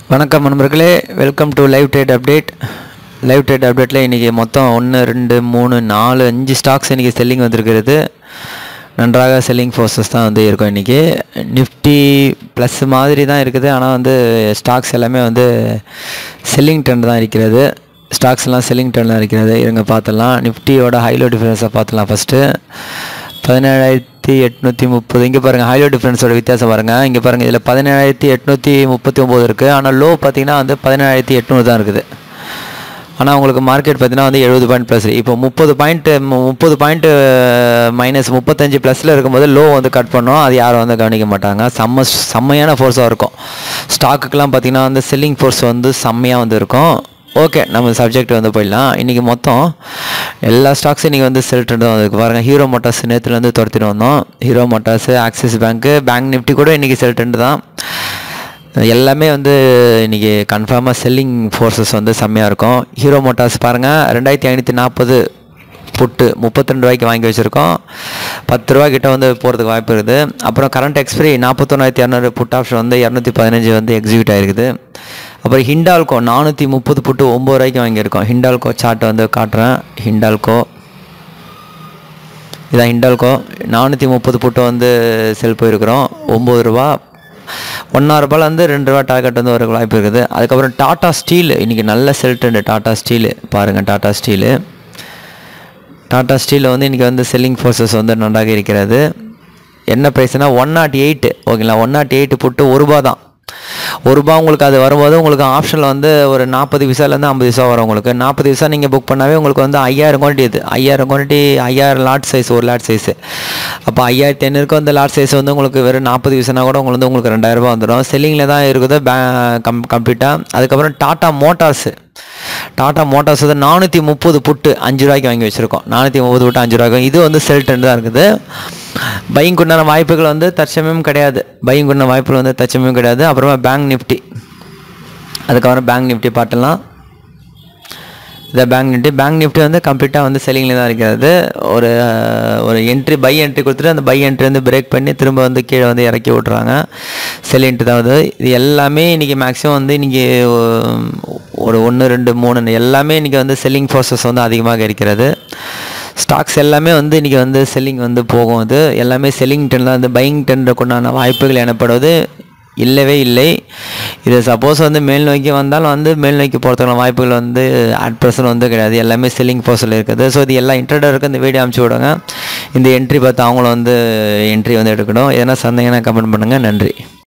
வணக்கம் நண்பர்களே welcome to live trade update live trade அப்டேட்டில் இன்றைக்கி மொத்தம் ஒன்று ரெண்டு மூணு நாலு அஞ்சு ஸ்டாக்ஸ் இன்றைக்கி செல்லிங் வந்திருக்கிறது நன்றாக செல்லிங் ஃபோர்ஸஸ் தான் வந்து இருக்கும் இன்றைக்கி நிஃப்டி ப்ளஸ் மாதிரி தான் இருக்குது ஆனால் வந்து ஸ்டாக்ஸ் எல்லாமே வந்து செல்லிங் ட்ரெண்ட் தான் இருக்கிறது ஸ்டாக்ஸ் எல்லாம் செல்லிங் ட்ரெண்ட் தான் இருக்கிறது இருங்க பார்த்துடலாம் நிஃப்டியோட ஹைலோ டிஃபரன்ஸை பார்த்துலாம் ஃபஸ்ட்டு பதினேழாயிரத்தி எட்நூற்றி முப்பது இங்கே பாருங்கள் ஹைலோ டிஃப்ரென்ஸோட வித்தியாசம் பாருங்கள் இங்கே பாருங்கள் இதில் பதினேழாயிரத்தி எட்நூற்றி முப்பத்தி ஒம்பது இருக்குது ஆனால் லோ பார்த்தீங்கன்னா வந்து பதினேழாயிரத்தி எட்நூறு தான் இருக்குது ஆனால் உங்களுக்கு மார்க்கெட் பார்த்தீங்கன்னா வந்து எழுபது பாயிண்ட் ப்ளஸ் இப்போ முப்பது பாயிண்ட்டு முப்பது பாயிண்ட்டு மைனஸ் முப்பத்தஞ்சு ப்ளஸில் இருக்கும்போது லோ வந்து கட் பண்ணோம் அது யாரும் வந்து கவனிக்க மாட்டாங்க செம்ம செம்மையான ஃபோர்ஸாக இருக்கும் ஸ்டாக்குக்கெலாம் பார்த்தீங்கன்னா வந்து செல்லிங் ஃபோர்ஸ் வந்து செம்மையாக வந்து இருக்கும் ஓகே நம்ம சப்ஜெக்ட் வந்து போயிடலாம் இன்றைக்கி மொத்தம் எல்லா ஸ்டாக்ஸும் இன்றைக்கி வந்து செல் ட்ரெண்ட் தான் வந்துருக்கு பாருங்கள் ஹீரோ மோட்டார்ஸ் நேற்றுலேருந்து துரத்திட்டு வந்தோம் ஹீரோ மோட்டார்ஸு ஆக்சிஸ் பேங்க்கு பேங்க் நிஃப்டி கூட இன்றைக்கி செல் ட்ரெண்ட் தான் எல்லாமே வந்து இன்றைக்கி கன்ஃபார்மாக செல்லிங் ஃபோர்ஸஸ் வந்து செம்மையாக இருக்கும் ஹீரோ மோட்டார்ஸ் பாருங்கள் ரெண்டாயிரத்தி ஐநூற்றி நாற்பது புட்டு முப்பத்தி ரெண்டு ரூபாய்க்கு வாங்கி வச்சுருக்கோம் பத்து ரூபா கிட்ட வந்து போகிறதுக்கு வாய்ப்பு இருக்குது அப்புறம் கரண்ட் எக்ஸ்பிரி நாற்பத்தொன்னாயிரத்தி இரநூறு புட் ஆப்ஷன் வந்து இரநூத்தி பதினஞ்சு வந்து எக்ஸிக்யூட் ஆகிருக்குது அப்புறம் ஹிண்டால்கோ நானூற்றி முப்பது புட்டு ஒம்பது ரூபாய்க்கு வாங்கியிருக்கோம் ஹிண்டால்கோ சார்ட்டை வந்து காட்டுறேன் ஹிண்டால்கோ இதான் ஹிண்டால்கோ நானூற்றி முப்பது புட்டு வந்து செல் போயிருக்கிறோம் ஒம்பது ரூபா ஒன்றா ரூபாயில் வந்து ரெண்டு ரூபா டார்கெட் வந்து வர வாய்ப்பு இருக்குது அதுக்கப்புறம் டாட்டா ஸ்டீல் இன்றைக்கி நல்ல செல் ட்ரெண்டு டாட்டா ஸ்டீலு பாருங்கள் டாட்டா ஸ்டீலு டாட்டா ஸ்டீலில் வந்து இன்றைக்கி வந்து செல்லிங் ஃபோர்ஸஸ் வந்து நன்றாக இருக்கிறது என்ன ப்ரைஸ்னால் ஒன் நாட் எயிட்டு ஓகேங்களா ஒன் நாட் எயிட்டு போட்டு ஒரு ரூபா தான் ஒரு ரூபா உங்களுக்கு அது வரும்போது உங்களுக்கு ஆப்ஷனில் வந்து ஒரு நாற்பது விசாலேருந்து ஐம்பது விசா வரும் உங்களுக்கு நாற்பது விசா நீங்கள் புக் பண்ணாவே உங்களுக்கு வந்து ஐயாயிரம் குவான்டிட்டி இது ஐயாயிரம் குவான்டிட்டி ஐயாயிரம் லாட் சைஸ் ஒரு லாட் சைஸு அப்போ ஐயாயிரத்தி ஐநூறுக்கு வந்து லாட் சைஸ் வந்து உங்களுக்கு வெறும் நாற்பது விசானா கூட உங்களுக்கு வந்து உங்களுக்கு ரெண்டாயிரரூபா வந்துடும் செல்லிங்கில் தான் இருக்குது பே கம் கம்ப்ளீட்டாக அதுக்கப்புறம் டாட்டா மோட்டார்ஸு டாட்டா மோட்டார்ஸ் வந்து நானூற்றி முப்பது புட்டு அஞ்சு ரூபாய்க்கு வாங்கி வச்சுருக்கோம் நானூற்றி முப்பது புட்டு அஞ்சு ரூபாய்க்கு இது வந்து செல் ட்ரெண்ட் தான் இருக்குது பையிங் உண்டான வாய்ப்புகள் வந்து தற்சமயம் கிடையாது பையிங் உண்டான வாய்ப்புகள் வந்து தற்சமயம் கிடையாது அப்புறமா பேங்க் நிஃப்டி அதுக்கப்புறம் பேங்க் நிஃப்டி பார்த்துலாம் இதை பேங்க் நிஃப்டி பேங்க் நிஃப்டி வந்து கம்ப்ளீட்டாக வந்து செல்லிங்கில் தான் இருக்கிறது ஒரு ஒரு என்ட்ரி பை என்ட்ரி கொடுத்துட்டு அந்த பை என்ட்ரி வந்து பிரேக் பண்ணி திரும்ப வந்து கீழே வந்து இறக்கி விட்றாங்க செல் என்ட்ரி தான் வந்து இது எல்லாமே இன்றைக்கி மேக்ஸிமம் வந்து இன்றைக்கி ஒரு ஒன்று ரெண்டு மூணு எல்லாமே இன்றைக்கி வந்து செல்லிங் ஃபோர்ஸஸ் வந்து அதிகமாக இருக்கிறது ஸ்டாக்ஸ் எல்லாமே வந்து இன்றைக்கி வந்து செல்லிங் வந்து போகும் அது எல்லாமே செல்லிங் டென்னில் வந்து பையிங் டென்னுக்குண்டான வாய்ப்புகள் எனப்படுவது இல்லவே இல்லை இது சப்போஸ் வந்து மேல் நோக்கி வந்தாலும் வந்து மேல் நோக்கி போகிறதுக்கான வாய்ப்புகள் வந்து அட் ப்ரெசன்ட் வந்து கிடையாது எல்லாமே செல்லிங் போர்ஸில் இருக்குது ஸோ இது எல்லா இன்ட்ரடருக்கு இந்த வீடியோ அனுப்பிச்சி விடுங்க இந்த என்ட்ரி பார்த்து அவங்களும் வந்து என்ட்ரி வந்து எடுக்கணும் எதனா சந்தேகம்னா கமெண்ட் பண்ணுங்கள் நன்றி